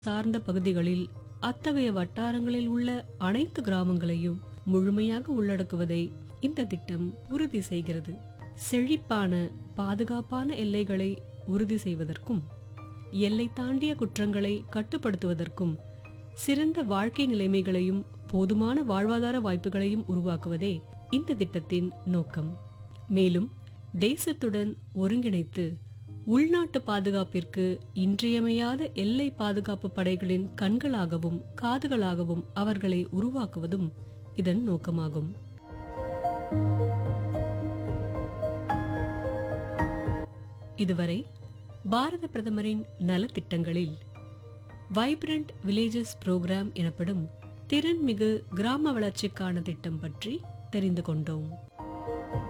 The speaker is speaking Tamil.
சார்ந்த பகுதிகளில் அத்தகைய வட்டாரங்களில் உள்ள அனைத்து கிராமங்களையும் முழுமையாக உள்ளடக்குவதை இந்த திட்டம் உறுதி செய்கிறது செழிப்பான பாதுகாப்பான எல்லைகளை உறுதி செய்வதற்கும் எல்லை தாண்டிய குற்றங்களை கட்டுப்படுத்துவதற்கும் சிறந்த வாழ்க்கை நிலைமைகளையும் போதுமான வாழ்வாதார வாய்ப்புகளையும் உருவாக்குவதே இந்த திட்டத்தின் நோக்கம் மேலும் தேசத்துடன் ஒருங்கிணைத்து உள்நாட்டு பாதுகாப்பிற்கு இன்றியமையாத எல்லை பாதுகாப்பு படைகளின் கண்களாகவும் காதுகளாகவும் அவர்களை உருவாக்குவதும் இதன் நோக்கமாகும் இதுவரை பாரத பிரதமரின் நலத்திட்டங்களில் வைப்ரண்ட் வில்லேஜஸ் புரோகிராம் எனப்படும் திறன்மிகு கிராம வளர்ச்சிக்கான திட்டம் பற்றி தெரிந்து கொண்டோம்